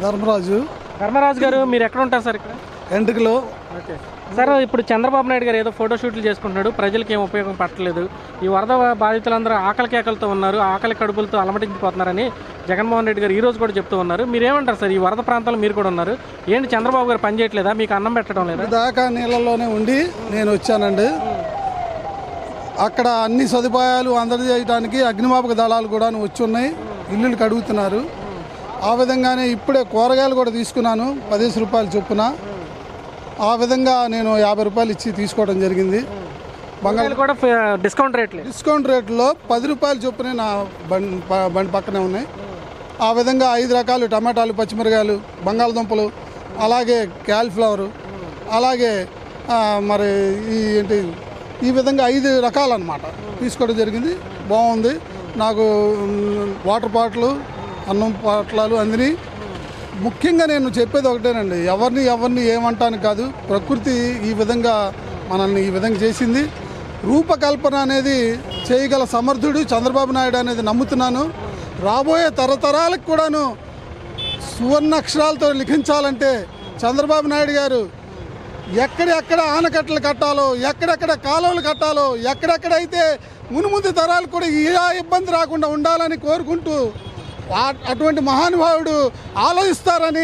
ధర్మరాజు ధర్మరాజు గారు మీరు ఎక్కడ ఉంటారు సార్ ఇక్కడ ఎంటుకలో ఓకే సార్ ఇప్పుడు చంద్రబాబు నాయుడు గారు ఏదో ఫోటో షూట్లు చేసుకుంటున్నాడు ప్రజలకు ఏం ఉపయోగం పట్టలేదు ఈ వరద బాధితులందరూ ఆకలి కేకలతో ఉన్నారు ఆకలి కడుపులతో అలమటించిపోతున్నారని జగన్మోహన్ రెడ్డి గారు ఈ రోజు కూడా చెప్తూ ఉన్నారు మీరు ఏమంటారు సార్ ఈ వరద ప్రాంతాల్లో మీరు కూడా ఉన్నారు ఏంటి చంద్రబాబు గారు పని చేయట్లేదా మీకు అన్నం పెట్టడం లేదా దాకా నీళ్ళలోనే ఉండి నేను వచ్చానండి అక్కడ అన్ని సదుపాయాలు అందజేయడానికి అగ్నిమాపక దళాలు కూడా వచ్చి ఉన్నాయి ఇల్లులు కడుగుతున్నారు ఆ విధంగానే ఇప్పుడే కూరగాయలు కూడా తీసుకున్నాను పదిహేను రూపాయలు చొప్పున ఆ విధంగా నేను యాభై రూపాయలు ఇచ్చి తీసుకోవడం జరిగింది బంగాళ కూరగాయలు కూడా ఫ- డిస్కౌంట్ రేట్లే డిస్కౌంట్ రేట్లో పది రూపాయలు చొప్పునే నా బండి ప- బండి పక్కనే ఉన్నాయి ఆ విధంగా ఐదు రకాలు టమాటాలు పచ్చిమిరకాయలు బంగాళదుంపలు అలాగే క్యాలిఫ్లవరు అలాగే ఆ, మరి ఈ ఏంటి ఈ విధంగా ఐదు రకాలన్నమాట తీసుకోవడం జరిగింది బాగుంది నాకు మ్, వాటర్ బాటిల్ అన్నం పాటలాలు అందిని ముఖ్యంగా నేను చెప్పేది ఒకటేనండి ఎవరిని ఎవరిని ఏమంటానికి కాదు ప్రకృతి ఈ విధంగా మనల్ని ఈ విధంగా చేసింది రూపకల్పన అనేది చేయగల సమర్థుడు చంద్రబాబు నాయుడు అనేది నమ్ముతున్నాను రాబోయే తరతరాలకు కూడాను సువర్ణ అక్షరాలతో లిఖించాలంటే చంద్రబాబు నాయుడు గారు ఎక్కడెక్కడ ఆనకట్టలు కట్టాలో ఎక్కడెక్కడ కాలువలు కట్టాలో ఎక్కడెక్కడైతే మునుముందు తరాలకు కూడా ఏ ఇబ్బంది రాకుండా ఉండాలని కోరుకుంటూ ఆ- అటువంటి మహానుభావుడు ఆలోచిస్తారని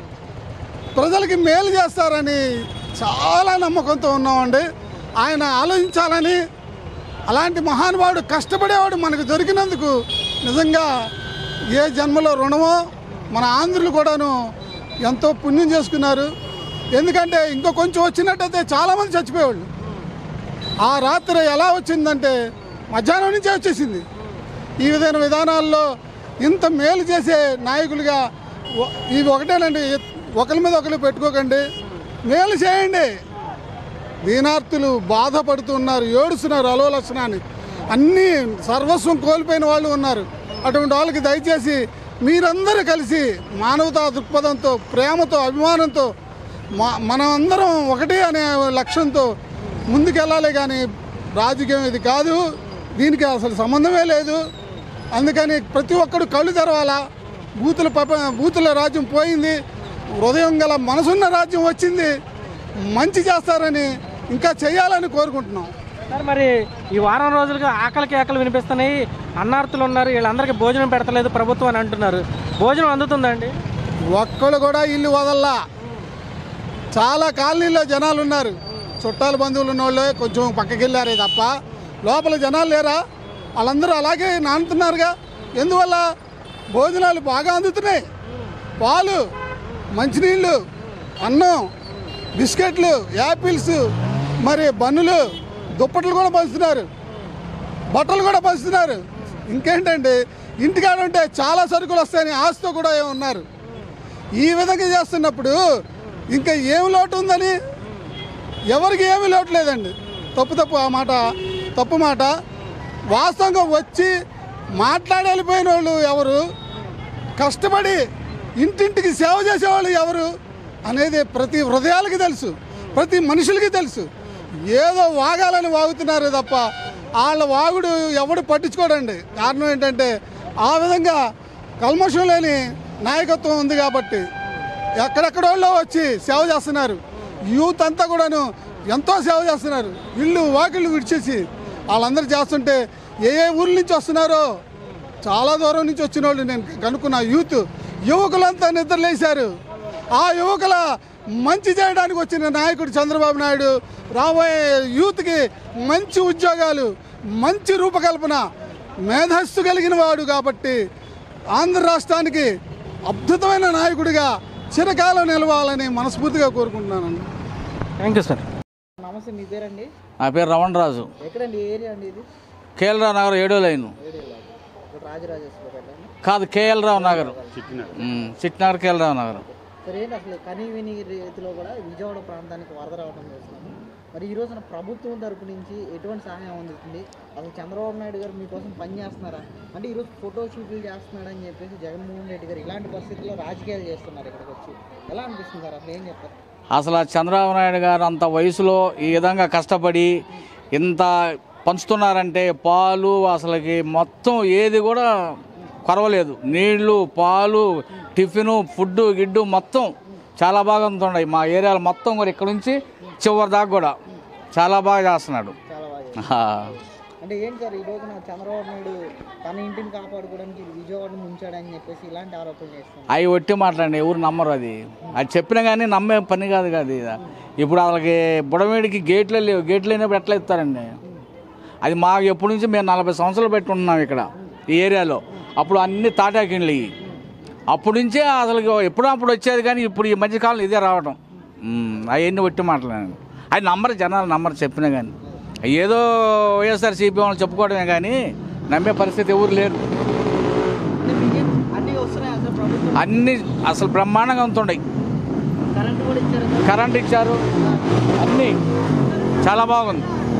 ప్రజలకి మేలు చేస్తారని చాలా నమ్మకంతో ఉన్నామండి ఆయన ఆలోచించాలని అలాంటి మహానుభావుడు కష్టపడేవాడు మనకు దొరికినందుకు నిజంగా ఏ జన్మలో రుణమో మన ఆంధ్రులు కూడాను ఎంతో పుణ్యం చేసుకున్నారు ఎందుకంటే ఇంకో కొంచెం వచ్చినట్టయితే చాలామంది చచ్చిపోయేవాళ్ళు ఆ రాత్రి ఎలా వచ్చిందంటే మధ్యాహ్నం నుంచే వచ్చేసింది ఈ విధమైన విధానాల్లో ఇంత మేలు చేసే నాయకులుగా ఒ- ఇవి ఒకటేనండి ఒకరి మీద ఒకరు పెట్టుకోకండి మేలు చేయండి దీనార్థులు బాధపడుతున్నారు ఏడుస్తున్నారు అలో లక్షణాన్ని అన్నీ సర్వస్వం కోల్పోయిన వాళ్ళు ఉన్నారు అటువంటి వాళ్ళకి దయచేసి మీరందరూ కలిసి మానవతా దృక్పథంతో ప్రేమతో అభిమానంతో మా మనం అందరం ఒకటే అనే లక్ష్యంతో ముందుకెళ్ళాలి కానీ రాజకీయం ఇది కాదు దీనికి అసలు సంబంధమే లేదు అందుకని ప్రతి ఒక్కడు కళ్ళు తెరవాలా బూతుల పప బూతుల రాజ్యం పోయింది హృదయం గల మనసున్న రాజ్యం వచ్చింది మంచి చేస్తారని ఇంకా చేయాలని కోరుకుంటున్నాం సార్ మరి ఈ వారం రోజులుగా ఆకలి కేకలు వినిపిస్తున్నాయి అన్నార్థులు ఉన్నారు వీళ్ళందరికీ భోజనం పెడతలేదు ప్రభుత్వం అని అంటున్నారు భోజనం అందుతుందండి ఒక్కడు కూడా ఇల్లు వదల్లా చాలా కాలనీలో జనాలు ఉన్నారు చుట్టాలు బంధువులు ఉన్న వాళ్ళే కొంచెం పక్కకి వెళ్ళారే తప్ప లోపల జనాలు లేరా వాళ్ళందరూ అలాగే నానుతున్నారుగా ఎందువల్ల భోజనాలు బాగా అందుతున్నాయి పాలు మంచినీళ్ళు అన్నం బిస్కెట్లు యాపిల్స్ మరి బన్నులు దుప్పట్లు కూడా పంచుతున్నారు బట్టలు కూడా పంచుతున్నారు ఇంకేంటంటే ఇంటికాడ ఉంటే చాలా సరుకులు వస్తాయని ఆశతో కూడా ఉన్నారు ఈ విధంగా చేస్తున్నప్పుడు ఇంకా ఏం లోటు ఉందని ఎవరికి ఏమీ లోటు లేదండి తప్పు తప్పు ఆ మాట తప్పు మాట వాస్తవంగా వచ్చి మాట్లాడి వెళ్ళిపోయిన వాళ్ళు ఎవరు కష్టపడి ఇంటింటికి సేవ చేసేవాళ్ళు ఎవరు అనేది ప్రతి హృదయాలకి తెలుసు ప్రతి మనుషులకి తెలుసు ఏదో వాగాలని వాగుతున్నారు తప్ప వాళ్ళ వాగుడు ఎవడు పట్టించుకోడండి కారణం ఏంటంటే ఆ విధంగా కల్మషం లేని నాయకత్వం ఉంది కాబట్టి ఎక్కడెక్కడోళ్ళో వచ్చి సేవ చేస్తున్నారు యూత్ అంతా కూడాను ఎంతో సేవ చేస్తున్నారు ఇల్లు వాకిళ్ళు విడిచేసి వాళ్ళందరూ చేస్తుంటే ఏ ఏ ఊర్ల నుంచి వస్తున్నారో చాలా దూరం నుంచి వచ్చిన వాళ్ళు నేను కనుక్కున్న యూత్ యువకులంతా నిద్రలేశారు ఆ యువకుల మంచి చేయడానికి వచ్చిన నాయకుడు చంద్రబాబు నాయుడు రాబోయే యూత్కి మంచి ఉద్యోగాలు మంచి రూపకల్పన మేధస్సు కలిగిన వాడు కాబట్టి ఆంధ్ర రాష్ట్రానికి అద్భుతమైన నాయకుడిగా చిరకాలం నిలవాలని మనస్ఫూర్తిగా కోరుకుంటున్నానండి థ్యాంక్ యూ సార్ నమస్తే మీ పేరండి నా పేరు రమణ రాజు ఎక్కడండి ఏ ఏరియా అండి ఇది కేఎల్ నగర్ ఏడో లైన్ ఇక్కడ రాజరాజేశ్వరపేట అండి కాదు కేఎల్ రావు నగర్ ఉమ్, చిట్నగర్ కేఎల్ రావు నగర్ సరే ఏంటి అసలు కనీ విని రీతిలో కూడా విజయవాడ ప్రాంతానికి వరద రావడం చూస్తున్నాము మరి ఈ రోజున ప్రభుత్వం తరపు నుంచి ఎటువంటి సహాయం అందుతుంది అసలు చంద్రబాబు నాయుడు గారు మీకోసం పని చేస్తున్నారా అంటే ఈరోజు ఫోటో షూట్లు చేస్తున్నాడని చెప్పేసి జగన్మోహన్ రెడ్డి గారు ఇలాంటి పరిస్థితుల్లో రాజకీయాలు చేస్తున్నారు ఇక్కడికి వచ్చి ఎలా అనిపిస్తుంది సార్ అసలు ఏం చెప్తారు అసలు ఆ చంద్రబాబు నాయుడు గారు అంత వయసులో ఈ విధంగా కష్టపడి ఇంత పంచుతున్నారంటే పాలు అసలుకి మొత్తం ఏది కూడా కొరవలేదు నీళ్లు పాలు టిఫిను ఫుడ్ గిడ్డు మొత్తం చాలా బాగా ఉంటున్నాయి మా ఏరియాలో మొత్తం కూడా ఇక్కడ నుంచి చివరి దాకా కూడా చాలా బాగా చేస్తున్నాడు చాలా బాగా ఆ. అంటే ఏంటి సార్ ఈ రోజున చంద్రబాబు నాయుడు తన ఇంటిని కాపాడుకోవడానికి విజయవాడను ముంచాడని చెప్పేసి ఇలాంటి ఆరోపణలు చేస్తున్నారు అవి ఒట్టి మాట్లాడండి ఎవరు నమ్మరు అది అది చెప్పినా కానీ నమ్మే పని కాదు కాదు ఇది ఇప్పుడు వాళ్ళకి బుడమేడికి గేట్లు లేవు గేట్లు లేనప్పుడు ఎట్లా ఇస్తారండి అది మాకు ఎప్పటి నుంచి మేము నలభై సంవత్సరాలు పెట్టుకుంటున్నాం ఇక్కడ ఈ ఏరియాలో అప్పుడు అన్ని తాటాకిండ్లు ఇవి అప్పటి నుంచే అసలు ఎప్పుడో అప్పుడు వచ్చేది కానీ ఇప్పుడు ఈ మధ్యకాలం ఇదే రావడం అవన్నీ ఒట్టి మాట్లాడండి అది నమ్మరు జనాలు నమ్మరు చెప్పినా కానీ ఏదో వైఎస్ఆర్సీపీ వాళ్ళు చెప్పుకోవడమే కానీ నమ్మే పరిస్థితి ఎవరు లేరు అంటే మీకేం అన్నీ వస్తున్నాయి అసలు ప్రభుత్వం అన్ని అసలు బ్రహ్మాండంగా ఉంటుండయి కరెంట్ కూడా ఇచ్చారు కదా కరెంట్ ఇచ్చారు అన్నీ చాలా బాగుంది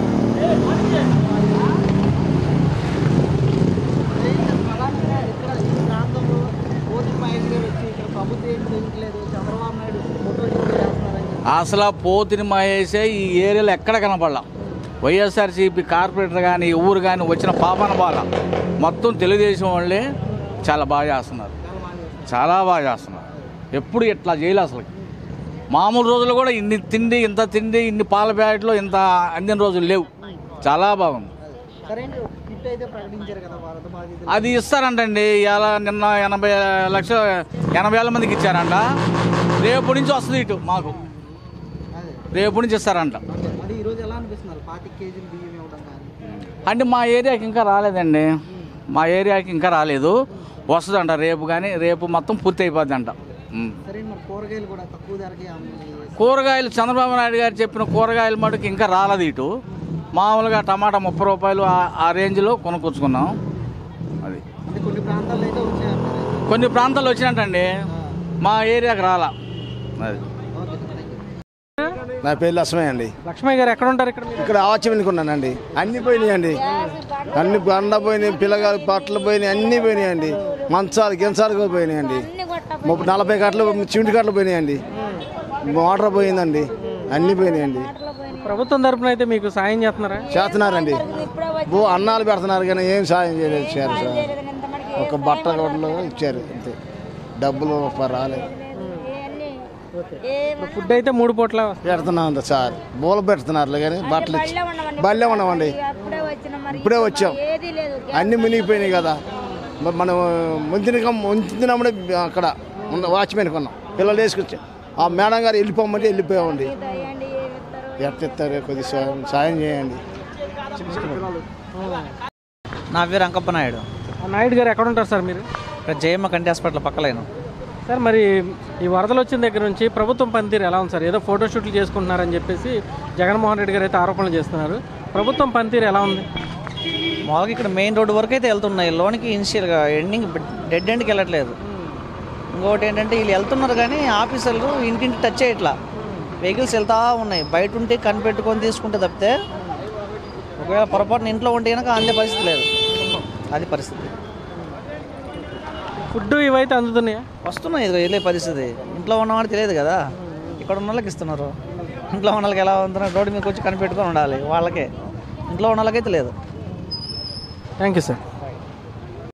అలాగే ఇక్కడ ఈ ప్రాంతంలో కోటి మహేష్ గారు వచ్చి ఇక్కడ ప్రభుత్వం ఏం చేయట్లేదు చంద్రబాబు నాయుడు ఫోటో చేస్తున్నారని చెప్పి అసలు ఆ పోతిని మహేసే ఈ ఏరియాలో ఎక్కడ కనపడలా వైఎస్ఆర్సీపీ కార్పొరేటర్ కానీ ఊరు కానీ వచ్చిన పాపన బాల మొత్తం తెలుగుదేశం వాళ్ళే చాలా బాగా చేస్తున్నారు చాలా బాగా చేస్తున్నారు ఎప్పుడు ఇట్లా చేయలే అసలు మామూలు రోజులు కూడా ఇన్ని తిండి ఇంత తిండి ఇన్ని పాల ప్యాకెట్లు ఇంత అందిన రోజులు లేవు చాలా బాగుంది కరెంట్ కిట్ అయితే ప్రకటించారు కదా వరద బాధితులు అది ఇస్తారంటండి ఇలా నిన్న ఎనభై లక్షల ఎనభై వేల మందికి ఇచ్చారంట రేపు నుంచి వస్తుంది ఇటు మాకు అదే రేపు నుంచి ఇస్తారంట ఓకే మరి ఈరోజు ఎలా అనిపిస్తున్నారు పాతిక కేజీలు బియ్యం ఇవ్వడం కానీ అంటే మా ఏరియాకి ఇంకా రాలేదండి మా ఏరియాకి ఇంకా రాలేదు వస్తుందంట రేపు కానీ రేపు మొత్తం పూర్తి అయిపోద్ది అంట ఉం. సరే మరి కూరగాయలు కూడా తక్కువ ధరకే అమ్మి కూరగాయలు చంద్రబాబు నాయుడు గారు చెప్పిన కూరగాయల మటుకు ఇంకా రాలేదు ఇటు మామూలుగా టమాటా ముప్పై రూపాయలు ఆ- ఆ రేంజ్లో కొనుక్కొచ్చుకున్నాం అది అంటే కొన్ని ప్రాంతాల్లో అయితే వచ్చాయన్నారు కొన్ని ప్రాంతాలు వచ్చినట్టండి మా ఏరియాకి రాలా అది ఓకే సార్ థ్యాంక్ యూ నా పేరు లక్ష్మయ్య అండి లక్ష్మయ్య గారు ఎక్కడ ఉంటారు ఇక్కడ మీరు ఇక్కడ ఆవచ్చమనుకున్నానండి అన్ని పోయినాయండి అన్ని బండ పోయినాయి పిల్లగాలు బట్టలు పోయినాయి అన్ని పోయినాయండి మంచాలు గించాలు కూడా పోయినాయండి ముప్పై నలభై గంటలు చిమిటి గంటలు పోయినాయండి మోటార్ పోయిందండి అన్ని పోయినాయండి ప్రభుత్వం తరపున అయితే మీకు సాయం చేస్తున్నారా చేస్తున్నారండి బో అన్నాలు పెడుతున్నారు కానీ ఏం సాయం చేయలేదు ఇచ్చారు సార్ ఒక బట్ట రోడ్లు ఇచ్చారు అంతే డబ్బులు ఒక రాలేదు ఇప్పుడు ఫుడ్ అయితే మూడు పూట్ల వస్తుంది. పెడుతున్నాం సార్ బూల పెడుతున్నారు కానీ బట్టలు ఇచ్చి బల్లె ఉన్నామండి అప్పుడే వచ్చిన మరి ఇప్పుడే వచ్చాం ఏది లేదు అన్ని మునిగిపోయినాయి కదా మరి మనం ముంచిన ముంచినప్పుడే అక్కడ ఉన్న వాచ్మెన్ కొన్నాం పిల్లలు వేసుకొచ్చాం ఆ మేడం గారు వెళ్ళిపోమంటే వెళ్ళిపోయామండి దయండి ఏమిస్తారు ఎట్ట ఇస్తారు కొద్దిగా సాయం- సాయం చేయండి నా పేరు అంకప్ప నాయుడు ఆ నాయుడు గారు ఎక్కడ ఉంటారు సార్ మీరు ఇక్కడ జయమ్మ కంటి హాస్పిటల్ పక్కలేను సార్ మరి ఈ వరదలు వచ్చిన దగ్గర నుంచి ప్రభుత్వం పనితీరు ఎలా ఉంది సార్ ఏదో ఫోటో షూట్లు చేసుకుంటున్నారని చెప్పేసి జగన్మోహన్ రెడ్డి గారు అయితే ఆరోపణలు చేస్తున్నారు ప్రభుత్వం పనితీరు ఎలా ఉంది మామూలుగా ఇక్కడ మెయిన్ రోడ్డు వరకు అయితే వెళ్తున్నాయి లోనికి ఇనిషియల్గా ఎండింగ్ డెడ్ ఎండ్కి వెళ్ళట్లేదు ఇంకోటి ఏంటంటే వీళ్ళు వెళ్తున్నారు కానీ ఆఫీసర్లు ఇంటింటి టచ్ చేయట్లా వెహికల్స్ వెళ్తా ఉన్నాయి బయట ఉంటే కనిపెట్టుకొని తీసుకుంటే తప్పితే ఒకవేళ పొరపాటున ఇంట్లో ఉంటే కనుక అందే పరిస్థితి లేదు అది పరిస్థితి ఫుడ్ ఇవైతే అందుతున్నాయా వస్తున్నాయి ఇదిగో వెళ్ళే పరిస్థితి ఇంట్లో ఉన్నవాడు తెలియదు కదా ఇక్కడ ఉన్న వాళ్ళకి ఇస్తున్నారు ఇంట్లో ఉన్న వాళ్ళకి ఎలా ఉంటున్నారు రోడ్డు మీదకి వచ్చి కనిపెట్టుకొని ఉండాలి వాళ్ళకే ఇంట్లో ఉన్న వాళ్ళకైతే లేదు థ్యాంక్ యూ సార్